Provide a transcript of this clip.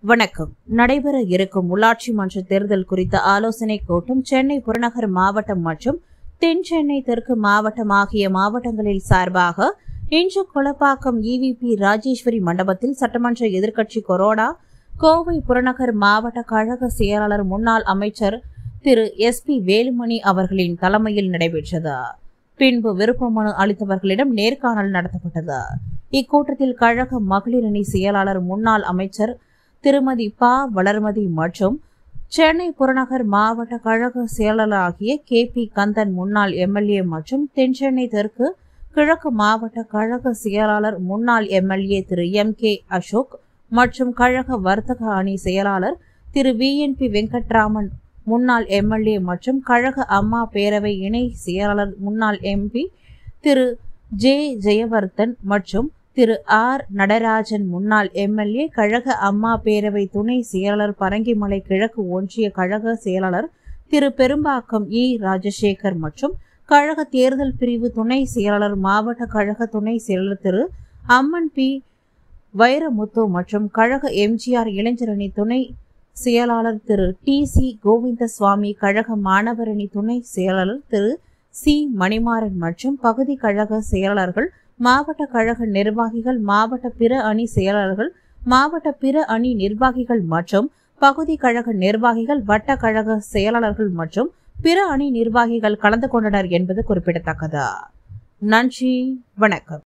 வணக்கம் நடைபெற இருக்கும் உள்ளாட்சி மன்ற தேர்தல் குறித்த ஆலோசனைக் கூட்டம் சென்னை புறநகர் மாவட்டம் மற்றும் தென் சென்னை தெற்கு மாவட்டம் ஆகிய மாவட்டங்களில் சார்பாக இன்று குளப்பாக்கம் இவிபி ராஜேஸ்வரி மண்டபத்தில் சட்டமன்ற எதிர்க்கட்சி கொரோனா கோவை புறநகர் மாவட்ட கழக செயலாளர் முன்னாள் அமைச்சர் திரு எஸ் பி வேலுமணி அவர்களின் தலைமையில் நடைபெற்றது பின்பு விருப்ப மனு அளித்தவர்களிடம் நேர்காணல் நடத்தப்பட்டது இக்கூட்டத்தில் கழக மகளிர் அணி செயலாளர் முன்னாள் அமைச்சர் திருமதி ப வளர்மதி மற்றும் சென்னை புறநகர் மாவட்ட கழக செயலாளராகிய கே பி கந்தன் முன்னாள் எம்எல்ஏ மற்றும் தென்சென்னை தெற்கு கிழக்கு மாவட்ட கழக செயலாளர் முன்னாள் MLA Thiru M K Ashok மற்றும் கழக வர்த்தக அணி செயலாளர் Thiru V N P Venkatraman முன்னாள் எம்எல்ஏ மற்றும் கழக அம்மா பேரவை இணை செயலாளர் முன்னாள் எம்பி திரு ஜே ஜெயவர்தன் மற்றும் திரு ஆர் நடராஜன் முன்னாள் எம்எல்ஏ கழக அம்மா பேரவை துணை செயலாளர் பரங்கிமலை கிழக்கு ஒன்றிய கழக செயலாளர் திரு பெரும்பாக்கம் இ ராஜசேகர் மற்றும் கழக தேர்தல் பிரிவு துணை செயலாளர் மாவட்ட கழக துணை செயலாளர் திரு அம்மன் பி வைரமுத்து மற்றும் கழக எம்ஜிஆர் இளைஞரணி துணை செயலாளர் திரு டி சி கோவிந்தசுவாமி கழக மாணவரணி துணை செயலாளர் திரு சி மணிமாறன் மற்றும் பகுதி கழக செயலாளர்கள் மாவட்ட கழக நிர்வாகிகள் மாவட்ட பிற அணி செயலாளர்கள் மாவட்ட பிற அணி நிர்வாகிகள் மற்றும் பகுதி கழக நிர்வாகிகள் வட்ட கழக செயலாளர்கள் மற்றும் பிற அணி நிர்வாகிகள் கலந்து கொண்டனர் என்பது குறிப்பிடத்தக்கது நன்றி வணக்கம்